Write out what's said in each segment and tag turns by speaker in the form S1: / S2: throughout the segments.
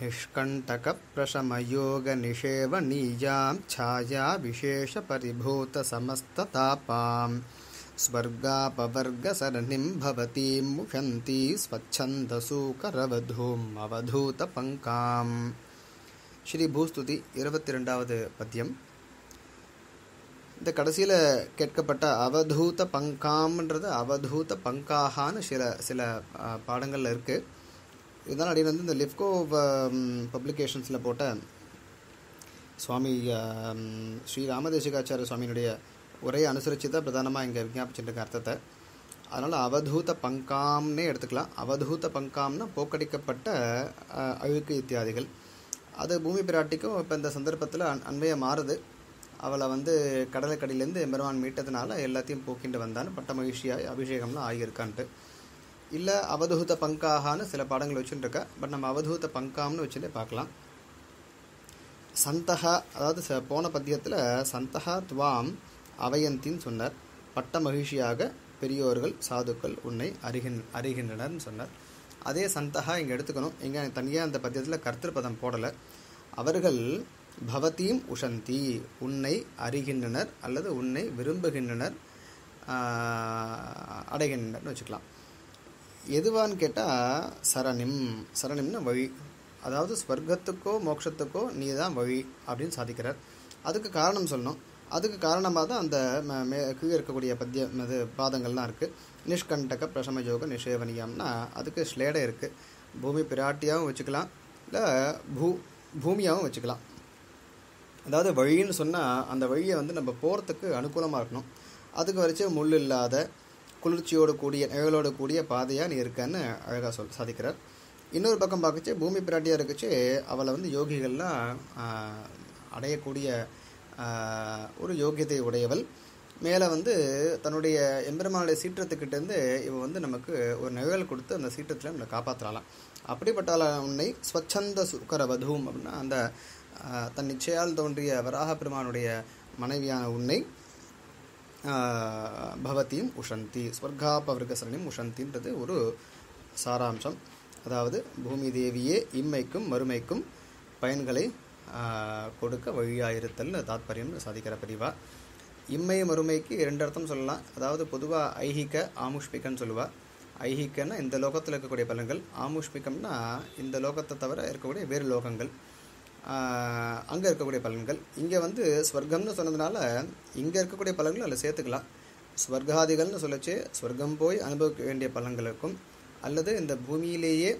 S1: निष्कण्टकप्रशमयोगनिषेवणीयां छायाविशेषपरिभूतसमस्ततापां स्वर्गापवर्गसरणिं भवतीं मुषन्ती स्वच्छन्दसूकरवधूम् अवधूतपङ्काम् ஸ்ரீ பூஸ்துதி இருபத்தி ரெண்டாவது பத்தியம் இந்த கடைசியில் கேட்கப்பட்ட அவதூத பங்காம்ன்றது அவதூத பங்காகான்னு சில சில பாடங்களில் இருக்குது இதனால் அடி வந்து இந்த லிஃப்கோ பப்ளிகேஷன்ஸில் போட்ட சுவாமி ஸ்ரீ ராமதேசிகாச்சாரிய சுவாமியினுடைய உரையை அனுசரித்து தான் பிரதானமாக இங்கே விஞ்ஞாபிச்சுட்டு அர்த்தத்தை அதனால் அவதூத பங்காம்னே எடுத்துக்கலாம் அவதூத பங்காம்னா போக்கடிக்கப்பட்ட அழுக்கு இத்தியாதிகள் அது பூமி பிராட்டிக்கும் இப்போ இந்த சந்தர்ப்பத்தில் அன் அண்மையை மாறுது அவளை வந்து கடலைக்கடியிலேருந்து எம்பெருமான் மீட்டதுனால எல்லாத்தையும் போக்கிண்டு வந்தான்னு பட்ட மகிழ்ச்சியாய் அபிஷேகம்லாம் ஆகியிருக்கான்ட்டு இல்லை அவதூத பங்காகான்னு சில பாடங்கள் வச்சுட்டு இருக்கா பட் நம்ம அவதூத பங்காம்னு வச்சுட்டே பார்க்கலாம் சந்தகா அதாவது போன பத்தியத்தில் சந்தகா துவாம் அவயந்தின்னு சொன்னார் பட்ட மகிழ்ச்சியாக பெரியோர்கள் சாதுக்கள் உன்னை அறிகின் அறிகின்றனர்னு சொன்னார் அதே சந்தகா இங்கே எடுத்துக்கணும் இங்கே தனியாக அந்த பத்தியத்தில் கர்த்திருப்பதம் போடலை அவர்கள் பவத்தீம் உஷந்தி உன்னை அறிகின்றனர் அல்லது உன்னை விரும்புகின்றனர் அடைகின்றனர்னு வச்சுக்கலாம் எதுவான்னு கேட்டால் சரணிம் சரணிம்னா வழி அதாவது ஸ்வர்க்கத்துக்கோ மோட்சத்துக்கோ நீ தான் வழி அப்படின்னு சாதிக்கிறார் அதுக்கு காரணம் சொல்லணும் அதுக்கு காரணமாக தான் அந்த மே கீழே இருக்கக்கூடிய பத்திய இது பாதங்கள்லாம் இருக்குது நிஷ்கண்டக பிரசமயோக நிஷேவனியம்னா அதுக்கு ஸ்லேடை இருக்குது பூமி பிராட்டியாகவும் வச்சுக்கலாம் இல்லை பூ பூமியாகவும் வச்சுக்கலாம் அதாவது வழின்னு சொன்னால் அந்த வழியை வந்து நம்ம போகிறதுக்கு அனுகூலமாக இருக்கணும் அதுக்கு வரைச்சு முள் இல்லாத குளிர்ச்சியோடு கூடிய நிழலோடு கூடிய பாதையாக நீ இருக்கன்னு அழகாக சொல் சாதிக்கிறார் இன்னொரு பக்கம் பார்க்கச்சு பூமி பிராட்டியாக இருக்குச்சு அவளை வந்து யோகிகள்லாம் அடையக்கூடிய ஒரு யோகியதை உடையவள் மேலே வந்து தன்னுடைய எம்பெருமானுடைய சீற்றத்துக்கிட்டேருந்து இவன் வந்து நமக்கு ஒரு நிழல் கொடுத்து அந்த சீற்றத்தில் நம்மளை காப்பாற்றலாம் அப்படிப்பட்டால உன்னை ஸ்வச்சந்த சுக்கர வதூம் அப்படின்னா அந்த தன் நிச்சயால் தோன்றிய வராக பெருமானுடைய மனைவியான உன்னை பவத்தியும் உஷந்தி ஸ்வர்காபவர்கசரணியும் உஷந்தின்றது ஒரு சாராம்சம் அதாவது பூமி தேவியே இம்மைக்கும் மறுமைக்கும் பயன்களை கொடுக்க வழியாயிருத்தல்னு தாத்பரியம்னு சாதிக்கிற பிரிவா இம்மை மறுமைக்கு இரண்டு அர்த்தம் சொல்லலாம் அதாவது பொதுவாக ஐஹிக ஆமுஷ்மிகன்னு சொல்லுவா ஐஹிக்கன்னா இந்த லோகத்தில் இருக்கக்கூடிய பலன்கள் ஆமுஷ்மிகம்னா இந்த லோகத்தை தவிர இருக்கக்கூடிய வேறு லோகங்கள் அங்கே இருக்கக்கூடிய பலன்கள் இங்கே வந்து ஸ்வர்க்கம்னு சொன்னதுனால இங்கே இருக்கக்கூடிய பலன்கள் அதில் சேர்த்துக்கலாம் ஸ்வர்காதிகள்னு சொல்லச்சு ஸ்வர்க்கம் போய் அனுபவிக்க வேண்டிய பலன்களுக்கும் அல்லது இந்த பூமியிலேயே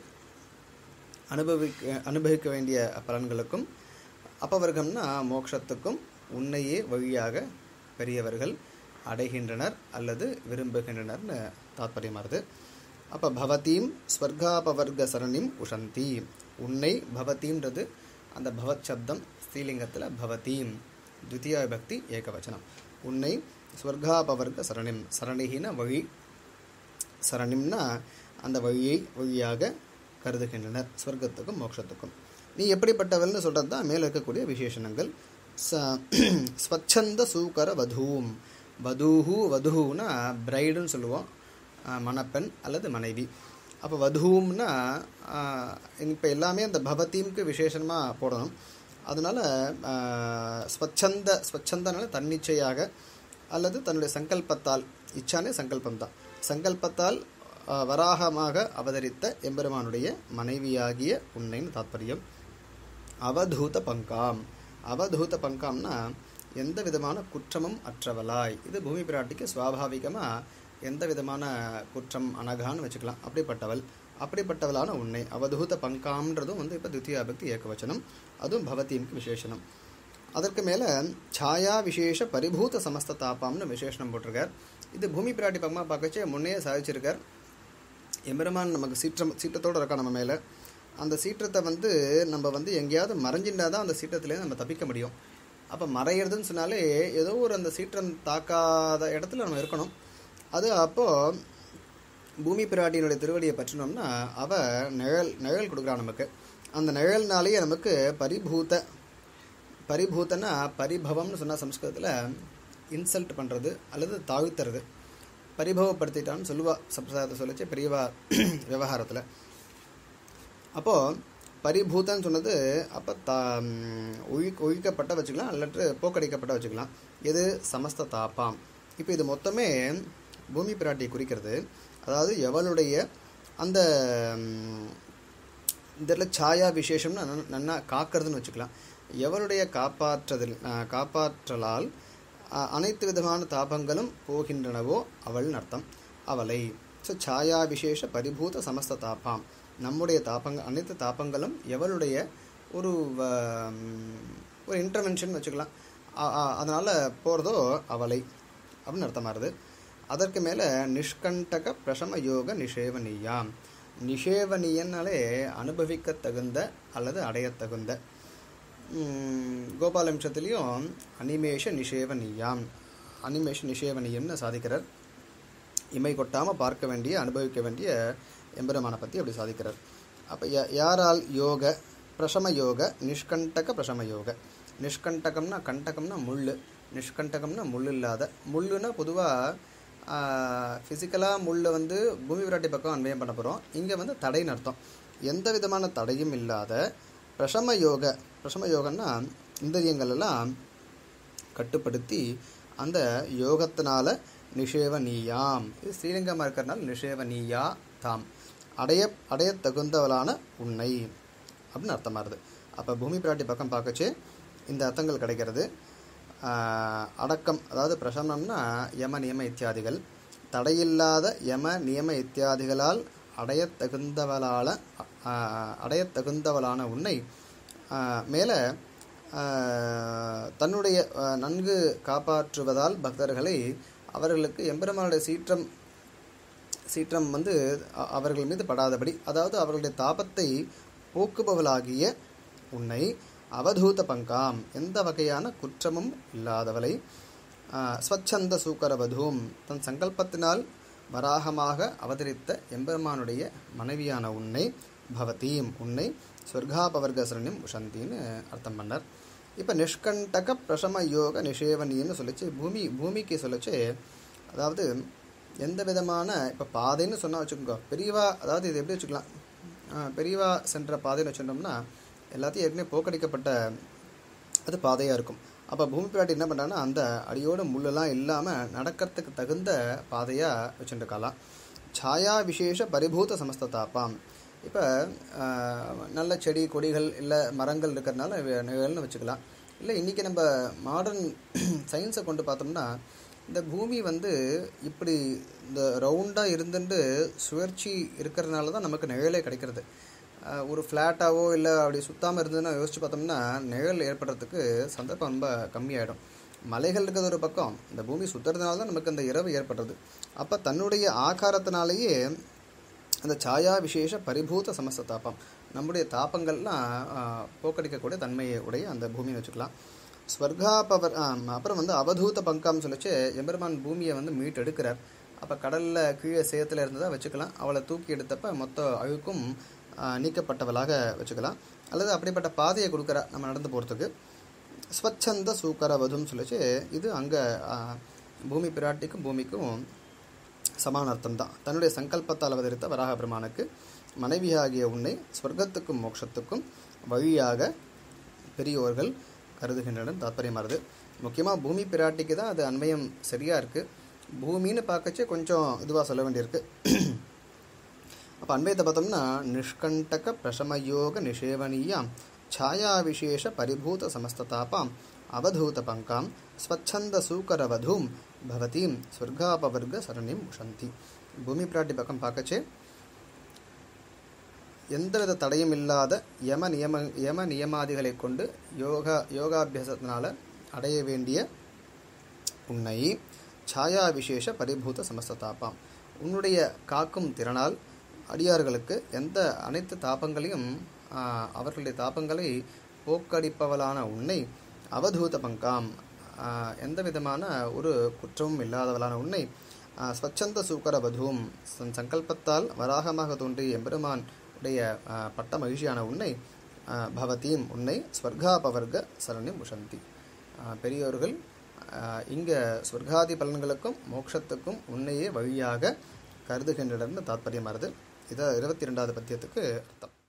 S1: அனுபவிக்க அனுபவிக்க வேண்டிய பலன்களுக்கும் அப்பவர்க்கம்னா மோட்சத்துக்கும் உன்னையே வழியாக பெரியவர்கள் அடைகின்றனர் அல்லது விரும்புகின்றனர்னு தாத்பரியமாகுது அப்போ பவத்தீம் ஸ்வர்காபவர்க சரணிம் உஷந்தி உன்னை பவத்தீம்ன்றது அந்த பவத் சப்தம் ஸ்ரீலிங்கத்தில் பவத்தீம் துத்தியா பக்தி ஏகவச்சனம் உன்னை ஸ்வர்காபவர்க சரணிம் சரணிகின வழி சரணிம்னா அந்த வழியை வழியாக கருதுகின்றனர் ஸ்வர்க்கத்துக்கும் மோட்சத்துக்கும் நீ எப்படிப்பட்டவள்னு சொல்கிறது தான் மேலே இருக்கக்கூடிய விசேஷணங்கள் ச ஸ்வச்சந்த சூக்கர வதூம் வதூஹு வதுஹுனா பிரைடுன்னு சொல்லுவோம் மணப்பெண் அல்லது மனைவி அப்போ வதூம்னா இப்போ எல்லாமே அந்த பவத்தீம்க்கு விசேஷமாக போடணும் அதனால் ஸ்வச்சந்த ஸ்வச்சந்தனால தன்னிச்சையாக அல்லது தன்னுடைய சங்கல்பத்தால் இச்சானே சங்கல்பம் தான் சங்கல்பத்தால் வராகமாக அவதரித்த எம்பெருமானுடைய மனைவியாகிய உன்னைன்னு தாத்பரியம் அவதூத பங்காம் அவதூத பங்காம்னா எந்த விதமான குற்றமும் அற்றவளாய் இது பூமி பிராட்டிக்கு சுவாபாவிகமாக எந்த விதமான குற்றம் அனகான்னு வச்சுக்கலாம் அப்படிப்பட்டவள் அப்படிப்பட்டவளான உன்னை அவதூத பங்காம்ன்றதும் வந்து இப்போ தித்தியா பக்தி ஏகவச்சனம் அதுவும் பவத்தீம்க்கு விசேஷனம் அதற்கு மேலே சாயா விசேஷ பரிபூத சமஸ்த தாப்பாம்னு விசேஷனம் போட்டிருக்கார் இது பூமி பிராட்டி பக்கமாக பார்க்கச்சே முன்னே சாதிச்சிருக்கார் எம்பெருமான் நமக்கு சீற்றம் சீற்றத்தோடு இருக்கா நம்ம மேலே அந்த சீற்றத்தை வந்து நம்ம வந்து எங்கேயாவது மறைஞ்சிருந்தா தான் அந்த சீற்றத்துலேருந்து நம்ம தப்பிக்க முடியும் அப்போ மறையிறதுன்னு சொன்னாலே ஏதோ ஒரு அந்த சீற்றம் தாக்காத இடத்துல நம்ம இருக்கணும் அது அப்போது பூமி பிராட்டியினுடைய திருவடியை பற்றினோம்னா அவ நிழல் நிழல் கொடுக்குறான் நமக்கு அந்த நிழல்னாலேயே நமக்கு பரிபூத பரிபூத்தனா பரிபவம்னு சொன்னால் சம்ஸ்கிருதத்தில் இன்சல்ட் பண்ணுறது அல்லது தாழ்த்துறது பரிபவப்படுத்திட்டான்னு சொல்லுவா சம்பிரதாயத்தை சொல்லிச்சு பெரியவா விவகாரத்தில் அப்போது பரிபூதன்னு சொன்னது அப்போ தா ம், ஒழி ஒழிக்கப்பட்ட வச்சுக்கலாம் அல்லது போக்கடிக்கப்பட்ட வச்சுக்கலாம் எது சமஸ்த தாப்பாம் இப்போ இது மொத்தமே பூமி பிராட்டியை குறிக்கிறது அதாவது எவளுடைய அந்த ம், இந்த இடத்துல சாயா விசேஷம்னு நன்னா- நன்னா காக்கிறதுன்னு வச்சுக்கலாம் எவருடைய காப்பாற்றுதல் அஹ், காப்பாற்றலால் அஹ், அனைத்து விதமான தாபங்களும் போகின்றனவோ அவள்னு அர்த்தம் அவளை ஸோ சாயா விசேஷ பரிபூத சமஸ்த தாப்பாம் நம்முடைய தாபங்கள் அனைத்து தாபங்களும் எவளுடைய ஒரு வ- ம், ஒரு இன்டர்வென்ஷன் வச்சுக்கலாம் அ- அ- அதனால போகிறதோ அவளை அப்படின்னு அர்த்தமாகுது அதற்கு மேலே நிஷ்கண்டக பிரசம யோக நிஷேவனியாம் நிஷேவனியன்னாலே அனுபவிக்க தகுந்த அல்லது அடையத் தகுந்த ம், கோபாலம்சத்துலேயும் அனிமேஷ நிஷேவனியாம் அனிமேஷ நிஷேவனியம்னு சாதிக்கிறார் இமை கொட்டாமல் பார்க்க வேண்டிய அனுபவிக்க வேண்டிய எம்பெருமானை பற்றி அப்படி சாதிக்கிறார் அப்போ யாரால் யோக பிரசம யோக நிஷ்கண்டக பிரசம யோக நிஷ்கண்டகம்னா கண்டகம்னா முள் நிஷ்கண்டகம்னா முள் இல்லாத முள்ளுனா பொதுவாக ஃபிசிக்கலாக முள்ளை வந்து பூமி விராட்டி பக்கம் அன்வயம் பண்ண போகிறோம் இங்கே வந்து தடைன்னு அர்த்தம் எந்த விதமான தடையும் இல்லாத பிரசம யோக பிரசம யோகன்னா இந்திரியங்கள் எல்லாம் கட்டுப்படுத்தி அந்த யோகத்தினால நிஷேவனீயாம் இது ஸ்ரீலிங்கமாக இருக்கிறனால நிஷேவனீயா தாம் அடைய அடைய தகுந்தவளான உன்னை அப்படின்னு அர்த்தமாகுது அப்போ பூமி பிராட்டி பக்கம் பார்க்கச்சு இந்த அர்த்தங்கள் கிடைக்கிறது ஆஹ், அடக்கம் அதாவது பிரசமம்னா யம நியம இத்தியாதிகள் தடையில்லாத யம நியம இத்தியாதிகளால் அடையத் தகுந்தவளால ஆஹ், அடையத் தகுந்தவளான உன்னை ஆஹ், மேலே ஆஹ், தன்னுடைய ஆஹ், நன்கு காப்பாற்றுவதால் பக்தர்களை அவர்களுக்கு எம்பெருமானுடைய சீற்றம் சீற்றம் வந்து அ- அவர்கள் மீது படாதபடி அதாவது அவர்களுடைய தாபத்தை போக்குபவளாகிய உன்னை அவதூத பங்காம் எந்த வகையான குற்றமும் இல்லாதவளை ஆ, ஸ்வச்சந்த சூக்கரவதூம் தன் சங்கல்பத்தினால் வராகமாக அவதரித்த எம்பெருமானுடைய மனைவியான உன்னை பவதீம் உன்னை ஸ்வர்காபவர்கசரணியும் உஷந்தின்னு அர்த்தம் பண்ணார் இப்போ நிஷ்கண்டக பிரசம யோக நிஷேவனின்னு சொல்லிச்சு பூமி பூமிக்கு சொல்லிச்சு அதாவது எந்த விதமான இப்போ பாதைன்னு சொன்னால் வச்சுக்கோங்க பெரியவா அதாவது இது எப்படி வச்சுக்கலாம் ஆ, பெரியவா சென்ற பாதைன்னு வச்சுட்டோம்னா எல்லாத்தையும் ஏற்கனவே போக்கடிக்கப்பட்ட அது பாதையாக இருக்கும் அப்போ பூமி பிராட்டி என்ன பண்ணுறாங்கன்னா அந்த அடியோட முள்ளெல்லாம் இல்லாமல் நடக்கிறதுக்கு தகுந்த பாதையாக வச்சுட்டுருக்கலாம் சாயா விசேஷ பரிபூத சமஸ்த தாப்பாம் இப்போ நல்ல செடி கொடிகள் இல்லை மரங்கள் இருக்கிறதுனால வே- நிழல்னு வச்சுக்கலாம் இல்லை இன்றைக்கி நம்ம மாடர்ன் சயின்ஸை கொண்டு பார்த்தோம்னா இந்த பூமி வந்து இப்படி இந்த ரவுண்டாக இருந்துட்டு சுழற்சி இருக்கிறதுனால தான் நமக்கு நிழலே கிடைக்கிறது அஹ் ஒரு ஃப்ளாட்டாவோ இல்லை அப்படி சுத்தாமல் இருந்ததுன்னா யோசிச்சு பார்த்தோம்னா நிழல் ஏற்படுறதுக்கு சந்தர்ப்பம் ரொம்ப கம்மியாயிடும் மலைகள் இருக்கிறது ஒரு பக்கம் இந்த பூமி சுத்துறதுனால தான் நமக்கு அந்த இரவு ஏற்படுறது அப்போ தன்னுடைய ஆகாரத்தினாலேயே அந்த சாயா விசேஷ பரிபூத சமஸ்த தாபம் நம்முடைய தாபங்கள்லாம் ஆஹ், போக்கடிக்கக்கூடிய தன்மையை உடைய அந்த பூமியை வச்சுக்கலாம் ஸ்வர்காபவர் ஆம், அப்புறம் வந்து அவதூத பங்காம் சொல்லிச்சு எம்பெருமான் பூமியை வந்து மீட்டெடுக்கிறார் அப்போ கடலில் கீழே சேத்துல இருந்ததா வச்சுக்கலாம் அவளை தூக்கி எடுத்தப்ப மொத்த அழுக்கும் ஆஹ், நீக்கப்பட்டவளாக வச்சுக்கலாம் அல்லது அப்படிப்பட்ட பாதையை கொடுக்குறா நம்ம நடந்து போகிறதுக்கு ஸ்வச்சந்த சூக்கரவதும் சொல்லிச்சு இது அங்கே பூமி பிராட்டிக்கும் பூமிக்கும் சமான அர்த்தம் தான் தன்னுடைய சங்கல்பத்தால் அவதரித்த வராக பெருமானுக்கு மனைவியாகிய உன்னை ஸ்வர்க்கத்துக்கும் மோட்சத்துக்கும் வழியாக பெரியோர்கள் கருதுகின்றனர் தாத்பரியமானது முக்கியமாக பூமி பிராட்டிக்கு தான் அது அன்வயம் சரியாக இருக்குது பூமின்னு பார்க்கச்சே கொஞ்சம் இதுவாக சொல்ல வேண்டியிருக்கு அப்போ அன்வயத்தை பார்த்தோம்னா நிஷ்கண்டக பிரசமயோக நிஷேவனீயாம் ಛಾಯಾ ವಿಶೇಷ ಪರಿಭೂತ ಸಮಸ್ತತಾಪಾಂ ಅವಧೂತ ಪಂಕಾಂ ಸ್ವಚ್ಛಂದ ಸೂಕರವಧೂಂ ಭವತೀಂ ಸ್ವರ್ಗಾಪವರ್ಗ ಸರಣಿಂ உஷந்தி பூமி பிராட்டி பக்கம் பார்க்கச்சே எந்தவித தடையும் இல்லாத யம நியம யம நியமாதிகளை கொண்டு யோகா யோகாபியாசத்தினால அடைய வேண்டிய உன்னை சாயா விசேஷ பரிபூத சமஸ்ததாப்பாம் உன்னுடைய காக்கும் திறனால் அடியார்களுக்கு எந்த அனைத்து தாபங்களையும் ஆஹ், அவர்களுடைய தாபங்களை போக்கடிப்பவளான உன்னை அவதூத பங்காம் ஆஹ், எந்த விதமான ஒரு குற்றமும் இல்லாதவளான உன்னை ஆஹ், ஸ்வச்சந்த சூக்கர வதூம் தன் சங்கல்பத்தால் வராகமாக தோன்றிய எம்பெருமான் உடைய ஆஹ், பட்ட மகிழ்ச்சியான உன்னை ஆஹ், பவதீம் உன்னை ஸ்வர்காபவர்க சரணிம் உஷந்தி ஆஹ், பெரியோர்கள் இங்கே ஸ்வர்காதி பலன்களுக்கும் மோட்சத்துக்கும் உன்னையே வழியாக கருதுகின்றனர் தாத்பரியமானது இதை இருபத்தி ரெண்டாவது பத்தியத்துக்கு அர்த்தம்